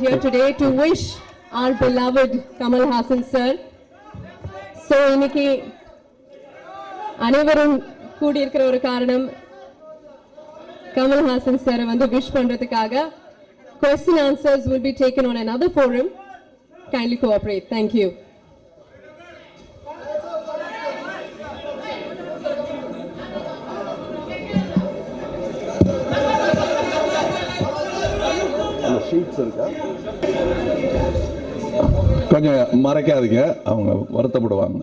here today to wish our beloved Kamal Hassan sir. So இன்னைக்கு அனைவரும் கூடியிருக்கிற ஒரு காரணம் கமல் ஹாசன் சார் வந்து விஷ் பண்றதுக்காக question answers will be taken on another forum kindly cooperate thank you அந்த ஷீட்ஸ் இருக்கா கொஞ்சம் மறைக்காதீங்க அவங்க வருத்தப்படுவாங்க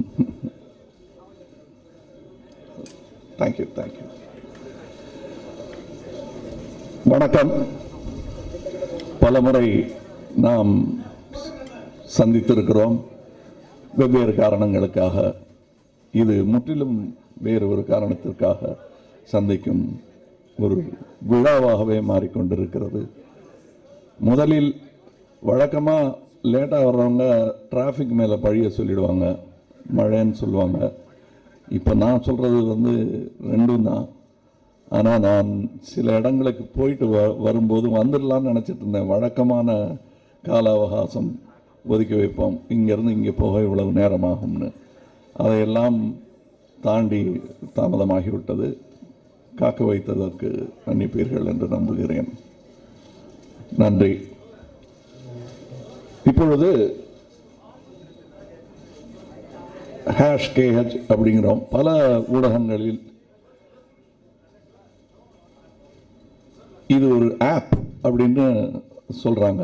தேங்க்யூ தேங்க்யூ வணக்கம் பலமுறை நாம் சந்தித்திருக்கிறோம் வெவ்வேறு காரணங்களுக்காக இது முற்றிலும் வேறு ஒரு காரணத்திற்காக சந்திக்கும் ஒரு விழாவாகவே மாறிக்கொண்டிருக்கிறது முதலில் வழக்கமாக லேட்டாக வர்றவங்க டிராஃபிக் மேலே பழிய சொல்லிடுவாங்க மழைன்னு சொல்லுவாங்க இப்போ நான் சொல்கிறது வந்து ரெண்டும் தான் ஆனால் நான் சில இடங்களுக்கு போயிட்டு வ வரும்போது வந்துடலான்னு நினச்சிட்டு இருந்தேன் வழக்கமான கால அவகாசம் ஒதுக்கி வைப்போம் இங்கேருந்து இங்கே போக இவ்வளவு நேரமாகும்னு அதையெல்லாம் தாண்டி தாமதமாகிவிட்டது காக்க வைத்ததற்கு மன்னிப்பீர்கள் என்று நம்புகிறேன் நன்றி இப்பொழுது ஹேஷ் கேஹெச் அப்படிங்கிறோம் பல ஊடகங்களில் இது ஒரு ஆப் அப்படின்னு சொல்றாங்க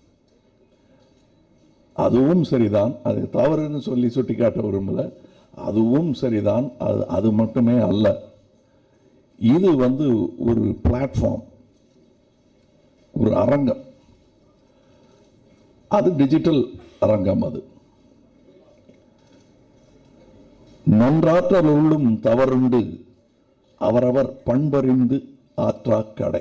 அதுவும் சரிதான் அது தவறுன்னு சொல்லி சுட்டிக்காட்ட விரும்பல அதுவும் சரிதான் அது அது மட்டுமே அல்ல இது வந்து ஒரு பிளாட்ஃபார்ம் ஒரு அரங்கம் அது டிஜிட்டல் அரங்கம் அது நன்றாற்றல் உள்ளும் தவறுண்டு அவரவர் பண்பறிந்து ஆற்றாக் கடை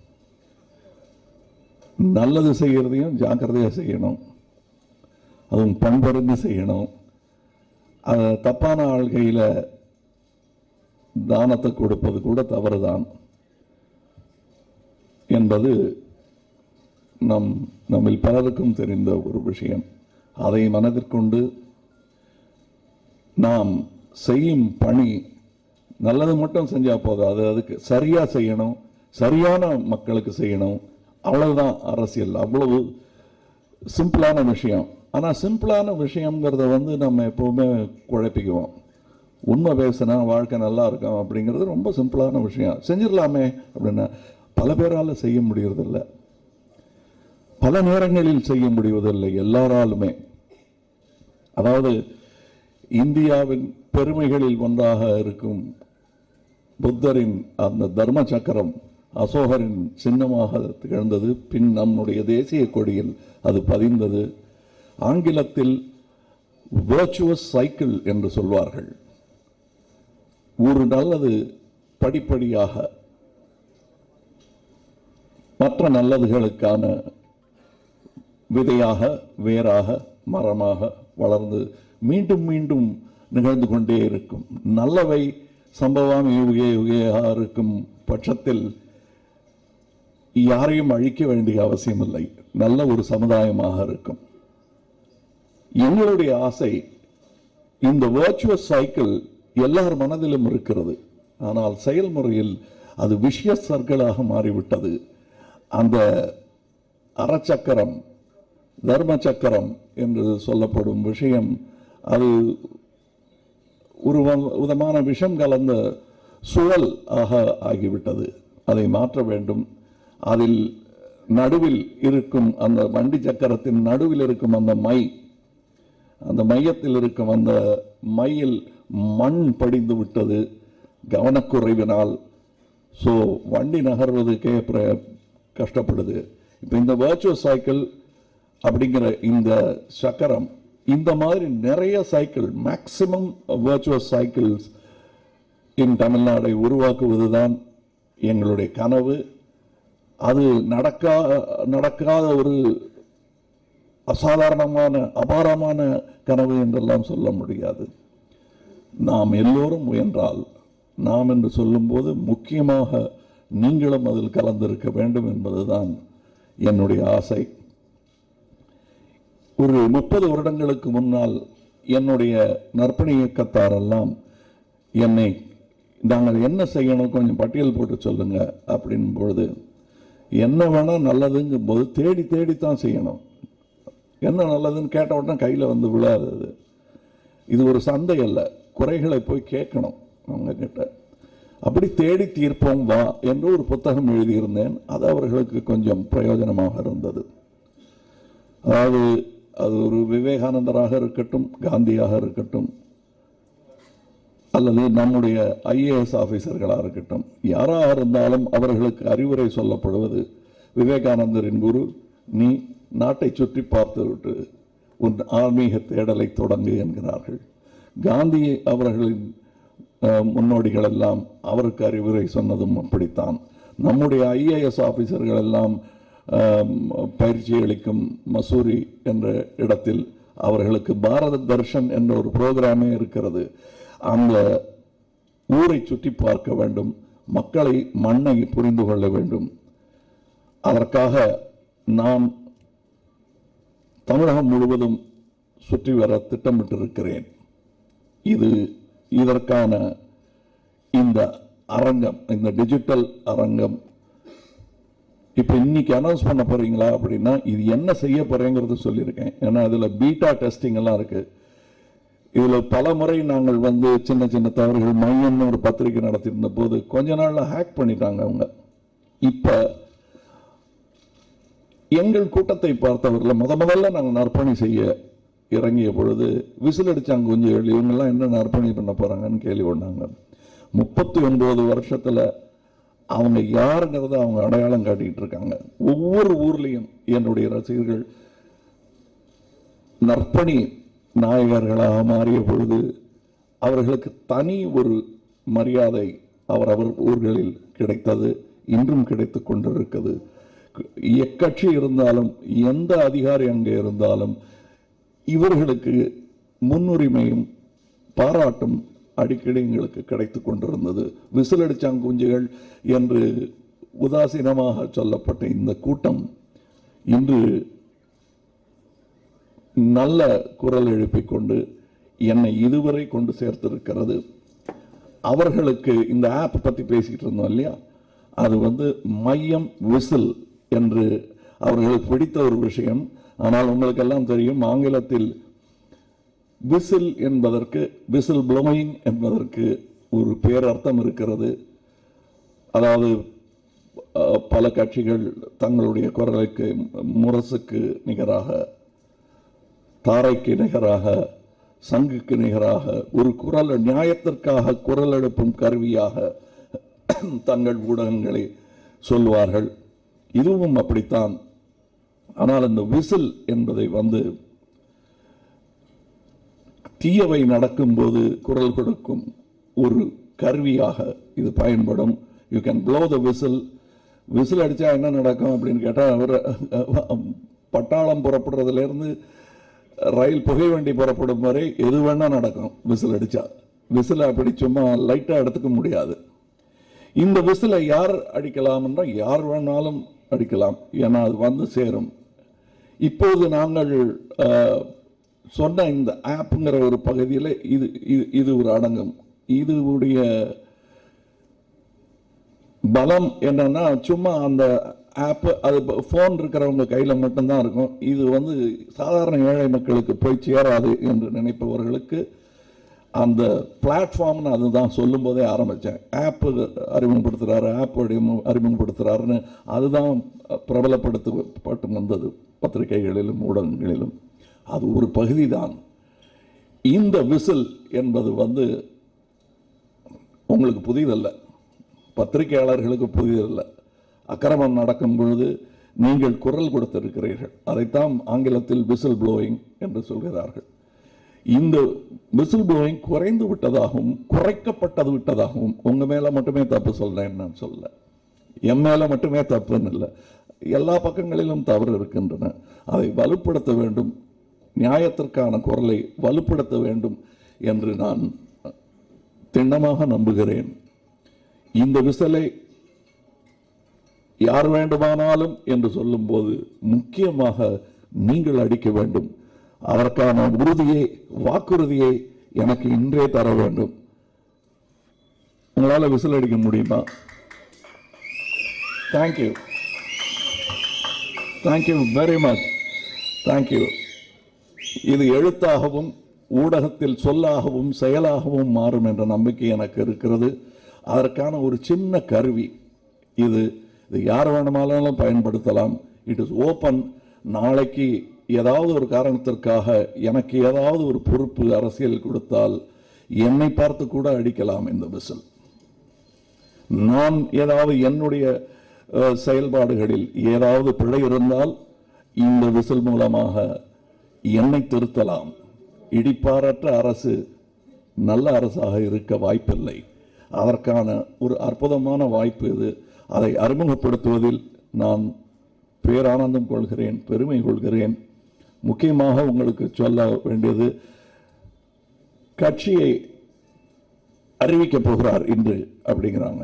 நல்லது செய்யறதையும் ஜாக்கிரதையா செய்யணும் அதுவும் பண்பறிந்து செய்யணும் அது தப்பான ஆள்கையில் தானத்தை கொடுப்பது கூட தவறுதான் என்பது நம் நம்மில் பலருக்கும் தெரிந்த ஒரு விஷயம் அதை மனதிற்கொண்டு நாம் செய்யும் பணி நல்லது மட்டும் செஞ்சா போதும் அது அதுக்கு சரியா செய்யணும் சரியான மக்களுக்கு செய்யணும் அவ்வளவுதான் அரசியல் அவ்வளவு சிம்பிளான விஷயம் ஆனா சிம்பிளான விஷயம்ங்கிறத வந்து நம்ம எப்பவுமே குழப்பிக்குவோம் உண்மை பேசினா வாழ்க்கை நல்லா இருக்கும் அப்படிங்கிறது ரொம்ப சிம்பிளான விஷயம் செஞ்சிடலாமே அப்படின்னா பல பேரால் செய்ய முடியறதில்லை பல நேரங்களில் செய்ய முடிவதில்லை எல்லாராலுமே அதாவது இந்தியாவின் பெருமைகளில் ஒன்றாக இருக்கும் புத்தரின் அந்த தர்ம சக்கரம் அசோகரின் சின்னமாக திகழ்ந்தது பின் நம்முடைய தேசிய கொடியில் அது பதிந்தது ஆங்கிலத்தில் வேர்ச்சுவஸ் சைக்கிள் என்று சொல்வார்கள் ஒரு நல்லது படிப்படியாக மற்ற நல்லதுகளுக்கான விதையாக வேராக மரமாக வளர்ந்து மீண்டும் மீண்டும் நிகழ்ந்து கொண்டே இருக்கும் நல்லவை சம்பவம் யுகே யுகேயாக இருக்கும் பட்சத்தில் யாரையும் அழிக்க வேண்டிய அவசியமில்லை நல்ல ஒரு சமுதாயமாக இருக்கும் எங்களுடைய ஆசை இந்த வேர்ச்சுவஸ் சைக்கிள் எல்லார் மனதிலும் இருக்கிறது ஆனால் செயல்முறையில் அது விஷய சர்களாக மாறிவிட்டது அந்த அறச்சக்கரம் தர்ம சக்கரம் என்று சொல்லப்படும் விஷயம் அது ஒரு வ- விதமான விஷம் கலந்த சுழல் ஆக ஆகிவிட்டது அதை மாற்ற வேண்டும் அதில் நடுவில் இருக்கும் அந்த வண்டி சக்கரத்தின் நடுவில் இருக்கும் அந்த மை அந்த மையத்தில் இருக்கும் அந்த மையில் மண் படிந்து விட்டது கவனக்குறைவினால் ஸோ வண்டி நகர்வதுக்கே பிர- கஷ்டப்படுது இப்போ இந்த வேர்ச்சுவல் சைக்கிள் அப்படிங்கிற இந்த சக்கரம் இந்த மாதிரி நிறைய cycle maximum virtual cycles in தமிழ்நாடை உருவாக்குவதுதான் எங்களுடைய கனவு அது நடக்கா நடக்காத ஒரு அசாதாரணமான அபாரமான கனவு என்றெல்லாம் சொல்ல முடியாது நாம் எல்லோரும் முயன்றால் நாம் என்று சொல்லும்போது முக்கியமாக நீங்களும் அதில் கலந்திருக்க வேண்டும் என்பதுதான் என்னுடைய ஆசை ஒரு முப்பது வருடங்களுக்கு முன்னால் என்னுடைய நற்பணி இயக்கத்தாரெல்லாம் என்னை நாங்கள் என்ன செய்யணும் கொஞ்சம் பட்டியல் போட்டு சொல்லுங்க அப்படின் பொழுது என்ன வேணா நல்லதுங்கும் போது தேடி தேடி தான் செய்யணும் என்ன நல்லதுன்னு கேட்ட உடனே கையில் வந்து விழாதது இது ஒரு சந்தை அல்ல குறைகளை போய் கேட்கணும் அவங்க கிட்ட அப்படி தேடி தீர்ப்போம் வா என்று ஒரு புத்தகம் எழுதியிருந்தேன் அது அவர்களுக்கு கொஞ்சம் பிரயோஜனமாக இருந்தது அதாவது அது ஒரு விவேகானந்தராக இருக்கட்டும் காந்தியாக இருக்கட்டும் அல்லது நம்முடைய ஐஏஎஸ் ஆபீசர்களாக இருக்கட்டும் யாராக இருந்தாலும் அவர்களுக்கு அறிவுரை சொல்லப்படுவது விவேகானந்தரின் குரு நீ நாட்டை சுற்றி பார்த்துவிட்டு உன் ஆன்மீக தேடலை தொடங்கு என்கிறார்கள் காந்தி அவர்களின் அஹ், முன்னோடிகள் எல்லாம் அவருக்கு அறிவுரை சொன்னதும் அப்படித்தான் நம்முடைய ஐஏஎஸ் ஆபீசர்கள் எல்லாம் அஹ், பயிற்சி அளிக்கும் மசூரி என்ற இடத்தில் அவர்களுக்கு பாரத தர்ஷன் என்ற ஒரு புரோகிராமே இருக்கிறது அந்த ஊரை சுற்றி பார்க்க வேண்டும் மக்களை மண்ணை புரிந்து கொள்ள வேண்டும் அதற்காக நான் தமிழகம் முழுவதும் சுற்றி வர திட்டமிட்டிருக்கிறேன் இது இதற்கான இந்த அரங்கம் இந்த டிஜிட்டல் அரங்கம் இப்போ இன்னைக்கு அனௌன்ஸ் பண்ண போறீங்களா அப்படின்னா இது என்ன செய்ய போறேங்கிறது சொல்லியிருக்கேன் ஏன்னா அதில் பீட்டா டெஸ்டிங் எல்லாம் இருக்கு இதுல பல முறை நாங்கள் வந்து சின்ன சின்ன தவறுகள் மையம்னு ஒரு பத்திரிகை நடத்தியிருந்த போது கொஞ்ச நாள்ல ஹேக் பண்ணிட்டாங்க அவங்க இப்ப எங்கள் கூட்டத்தை பார்த்தவர்கள் முத முதல்ல நாங்கள் நற்பணி செய்ய இறங்கிய பொழுது விசில் அடிச்சாங்க கொஞ்சம் இவங்கெல்லாம் என்ன நற்பணி பண்ண போறாங்கன்னு கேள்வி கொண்டாங்க முப்பத்தி ஒன்பது வருஷத்துல அவங்க யாருங்கிறத அவங்க அடையாளம் காட்டிட்டு இருக்காங்க ஒவ்வொரு ஊர்லயும் என்னுடைய ரசிகர்கள் நற்பணி நாயகர்களாக மாறிய பொழுது அவர்களுக்கு தனி ஒரு மரியாதை அவரவர் ஊர்களில் கிடைத்தது இன்றும் கிடைத்துக் கொண்டிருக்கிறது எக்கட்சி இருந்தாலும் எந்த அதிகாரி அங்கே இருந்தாலும் இவர்களுக்கு முன்னுரிமையும் பாராட்டும் அடிக்கடி எங்களுக்கு கிடைத்துக் கொண்டிருந்தது விசிலடிச்சாங்குஞ்சுகள் என்று உதாசீனமாக சொல்லப்பட்ட இந்த கூட்டம் இன்று நல்ல குரல் எழுப்பிக் கொண்டு என்னை இதுவரை கொண்டு சேர்த்திருக்கிறது அவர்களுக்கு இந்த ஆப் பத்தி பேசிக்கிட்டு இருந்தோம் இல்லையா அது வந்து மையம் விசில் என்று அவர்களுக்கு பிடித்த ஒரு விஷயம் ஆனால் உங்களுக்கெல்லாம் தெரியும் ஆங்கிலத்தில் விசில் என்பதற்கு விசில் ப்ளோயிங் என்பதற்கு ஒரு பேரர்த்தம் இருக்கிறது அதாவது அஹ், பல கட்சிகள் தங்களுடைய குரலுக்கு முரசுக்கு நிகராக தாரைக்கு நிகராக சங்குக்கு நிகராக ஒரு குரல் நியாயத்திற்காக குரல் எழுப்பும் கருவியாக தங்கள் ஊடகங்களை சொல்வார்கள் இதுவும் அப்படித்தான் ஆனால் இந்த விசில் என்பதை வந்து தீயவை நடக்கும்போது குரல் கொடுக்கும் ஒரு கருவியாக இது பயன்படும் you can blow the whistle whistle அடிச்சா என்ன நடக்கும் அப்படின்னு கேட்டால் அவர் பட்டாளம் புறப்படுறதுலேருந்து ரயில் புகை வண்டி புறப்படும் வரை எது வேணா நடக்கும் விசில் அடிச்சா விசில் அப்படி சும்மா லைட்டாக எடுத்துக்க முடியாது இந்த விசிலை யார் அடிக்கலாம் என்றால் யார் வேணாலும் அடிக்கலாம் ஏன்னா அது வந்து சேரும் இப்போது நாங்கள் அஹ், சொன்ன இந்த ஆப்புங்கிற ஒரு பகுதியில் இது இது இது ஒரு அடங்கும் இதுவுடைய பலம் என்னன்னா சும்மா அந்த ஆப் அது ஃபோன் இருக்கிறவங்க கையில் மட்டும்தான் இருக்கும் இது வந்து சாதாரண ஏழை மக்களுக்கு போய் சேராது என்று நினைப்பவர்களுக்கு அந்த பிளாட்ஃபார்ம்னு அதுதான் சொல்லும் போதே ஆரம்பித்தேன் ஆப் அறிமுகப்படுத்துகிறாரு ஆப் அறிமுகப்படுத்துகிறாருன்னு அதுதான் பிரபலப்படுத்தப்பட்டு வந்தது பத்திரிகைகளிலும் ஊடகங்களிலும் அது ஒரு பகுதி தான் இந்த விசில் என்பது வந்து உங்களுக்கு புதியதல்ல பத்திரிகையாளர்களுக்கு புதியதல்ல அக்கிரமம் நடக்கும் பொழுது நீங்கள் குரல் கொடுத்திருக்கிறீர்கள் அதைத்தான் ஆங்கிலத்தில் விசில் ப்ளோயிங் என்று சொல்கிறார்கள் இந்த விசில் ப்ளோயிங் குறைந்து விட்டதாகவும் குறைக்கப்பட்டது விட்டதாகவும் உங்க மேல மட்டுமே தப்பு சொல்றேன் நான் சொல்ல என் மேல மட்டுமே தப்புன்னு இல்லை எல்லா பக்கங்களிலும் தவறு இருக்கின்றன அதை வலுப்படுத்த வேண்டும் நியாயத்திற்கான குரலை வலுப்படுத்த வேண்டும் என்று நான் திண்ணமாக நம்புகிறேன் இந்த விசலை யார் வேண்டுமானாலும் என்று சொல்லும்போது முக்கியமாக நீங்கள் அடிக்க வேண்டும் அதற்கான உறுதியை வாக்குறுதியை எனக்கு இன்றே தர வேண்டும் உங்களால் விசில் அடிக்க முடியுமா thank you thank you very much thank you இது எழுத்தாகவும் ஊடகத்தில் சொல்லாகவும் செயலாகவும் மாறும் என்ற நம்பிக்கை எனக்கு இருக்கிறது அதற்கான ஒரு சின்ன கருவி இது இது யார் வேணுமானாலும் பயன்படுத்தலாம் இட் இஸ் ஓப்பன் நாளைக்கு ஏதாவது ஒரு காரணத்திற்காக எனக்கு ஏதாவது ஒரு பொறுப்பு அரசியல் கொடுத்தால் என்னை பார்த்து கூட அடிக்கலாம் இந்த விசில் நான் ஏதாவது என்னுடைய அஹ், செயல்பாடுகளில் ஏதாவது பிழை இருந்தால் இந்த விசில் மூலமாக என்னை திருத்தலாம் இடிப்பாரற்ற அரசு நல்ல அரசாக இருக்க வாய்ப்பில்லை அதற்கான ஒரு அற்புதமான வாய்ப்பு இது அதை அறிமுகப்படுத்துவதில் நான் பேரானந்தம் கொள்கிறேன் பெருமை கொள்கிறேன் முக்கியமாக உங்களுக்கு சொல்ல வேண்டியது கட்சியை அறிவிக்கப் போகிறார் இன்று அப்படிங்கிறாங்க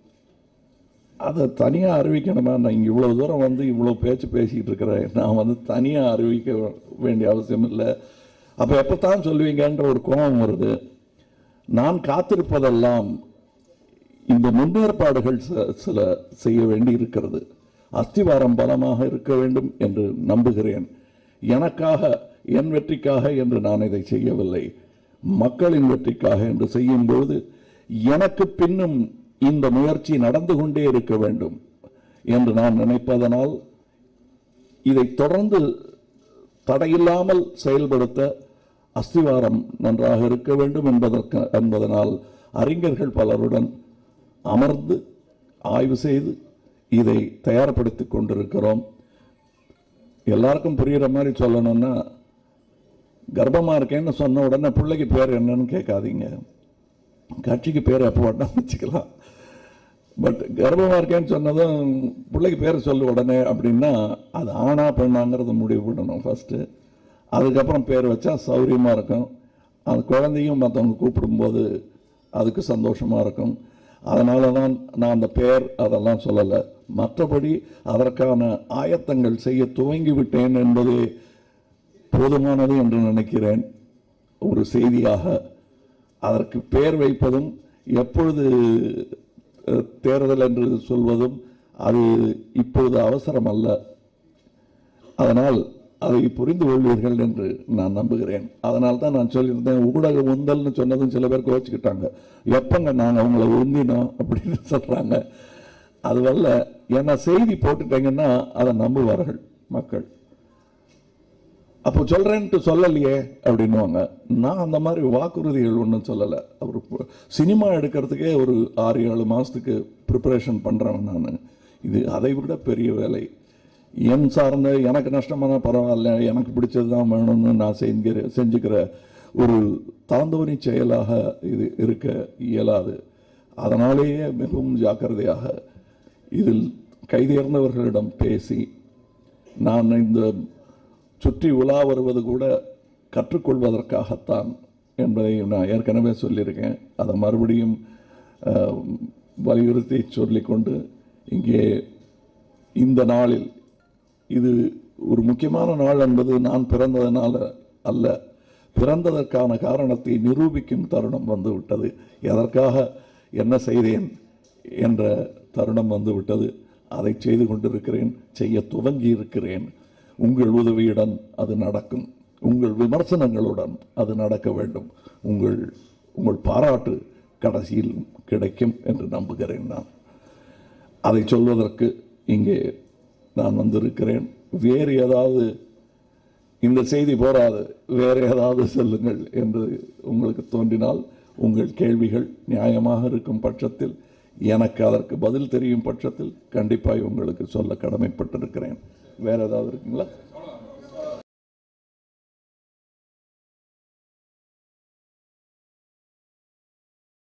அதை தனியாக அறிவிக்கணுமா நான் இங்கே இவ்வளோ தூரம் வந்து இவ்வளோ பேச்சு பேசிக்கிட்டு இருக்கிறேன் நான் வந்து தனியாக அறிவிக்க வேண்டிய அவசியம் இல்லை அப்போ எப்போ தான் சொல்லுவீங்கன்ற ஒரு கோபம் வருது நான் காத்திருப்பதெல்லாம் இந்த முன்னேற்பாடுகள் ச- சில செய்ய வேண்டி இருக்கிறது அஸ்திவாரம் பலமாக இருக்க வேண்டும் என்று நம்புகிறேன் எனக்காக என் வெற்றிக்காக என்று நான் இதை செய்யவில்லை மக்களின் வெற்றிக்காக என்று செய்யும் பொழுது எனக்கு பின்னும் இந்த முயற்சி நடந்து கொண்டே இருக்க வேண்டும் என்று நான் நினைப்பதனால் இதை தொடர்ந்து தடையில்லாமல் செயல்படுத்த அஸ்திவாரம் நன்றாக இருக்க வேண்டும் என்பதற்கு என்பதனால் அறிஞர்கள் பலருடன் அமர்ந்து ஆய்வு செய்து இதை தயார்படுத்திக் கொண்டிருக்கிறோம் எல்லாருக்கும் புரிகிற மாதிரி சொல்லணும்னா கர்ப்பமாக இருக்கேன்னு சொன்ன உடனே பிள்ளைக்கு பேர் என்னன்னு கேட்காதீங்க கட்சிக்கு பேர் எப்போ வேணா வச்சுக்கலாம் பட் கர்ப்பமாக இருக்கேன்னு சொன்னதும் பிள்ளைக்கு பேர் சொல்லு உடனே அப்படின்னா அது ஆணா பெண்ணாங்கிறத முடிவு பண்ணணும் ஃபஸ்ட்டு அதுக்கப்புறம் பேர் வச்சா சௌரியமாக இருக்கும் அந்த குழந்தையும் மற்றவங்க கூப்பிடும்போது அதுக்கு சந்தோஷமாக இருக்கும் அதனால தான் நான் அந்த பேர் அதெல்லாம் சொல்லலை மற்றபடி அதற்கான ஆயத்தங்கள் செய்ய துவங்கி விட்டேன் என்பதே போதுமானது என்று நினைக்கிறேன் ஒரு செய்தியாக அதற்கு பெயர் வைப்பதும் எப்பொழுது அஹ், தேர்தல் என்று சொல்வதும் அது இப்பொழுது அவசரம் அல்ல அதனால் அதை புரிந்து கொள்வீர்கள் என்று நான் நம்புகிறேன் அதனால் தான் நான் சொல்லியிருந்தேன் ஊடக உந்தல்னு சொன்னதும் சில பேர் கோச்சிக்கிட்டாங்க எப்பங்க நாங்கள் அவங்கள உந்தினோம் அப்படின்னு சொல்கிறாங்க அதுவல்ல ஏன்னா செய்தி போட்டுட்டீங்கன்னா அதை நம்புவார்கள் மக்கள் அப்போ சொல்றேன்ட்டு சொல்லலையே அப்படின்னுவாங்க நான் அந்த மாதிரி வாக்குறுதிகள் ஒன்றும் சொல்லலை அவர் பு- சினிமா எடுக்கிறதுக்கே ஒரு ஆறு ஏழு மாதத்துக்கு ப்ரிப்பரேஷன் பண்ணுறவன் நான் இது அதை விட பெரிய வேலை என் சார்ந்த எனக்கு நஷ்டமான பரவாயில்ல எனக்கு பிடிச்சது தான் வேணும்னு நான் செஞ்சிற செஞ்சுக்கிற ஒரு தாந்தோனி செயலாக இது இருக்க இயலாது அதனாலேயே மிகவும் ஜாக்கிரதையாக இதில் கைதேர்ந்தவர்களிடம் பேசி நான் இந்த சுற்றி உலா வருவது கூட கற்றுக்கொள்வதற்காகத்தான் என்பதை நான் ஏற்கனவே சொல்லியிருக்கேன் அதை மறுபடியும் அஹ், வலியுறுத்தி சொல்லிக்கொண்டு இங்கே இந்த நாளில் இது ஒரு முக்கியமான நாள் என்பது நான் பிறந்ததனால அல்ல பிறந்ததற்கான காரணத்தை நிரூபிக்கும் தருணம் வந்துவிட்டது எதற்காக என்ன செய்தேன் என்ற தருணம் வந்துவிட்டது அதை செய்து கொண்டிருக்கிறேன் செய்ய துவங்கி இருக்கிறேன் உங்கள் உதவியுடன் அது நடக்கும் உங்கள் விமர்சனங்களுடன் அது நடக்க வேண்டும் உங்கள் உங்கள் பாராட்டு கடைசியில் கிடைக்கும் என்று நம்புகிறேன் நான் அதை சொல்வதற்கு இங்கே நான் வந்திருக்கிறேன் வேறு ஏதாவது இந்த செய்தி போராது வேறு ஏதாவது சொல்லுங்கள் என்று உங்களுக்கு தோன்றினால் உங்கள் கேள்விகள் நியாயமாக இருக்கும் பட்சத்தில் எனக்கு அதற்கு பதில் தெரியும் பட்சத்தில் கண்டிப்பாக உங்களுக்கு சொல்ல கடமைப்பட்டிருக்கிறேன் வேறு ஏதாவது இருக்குங்களா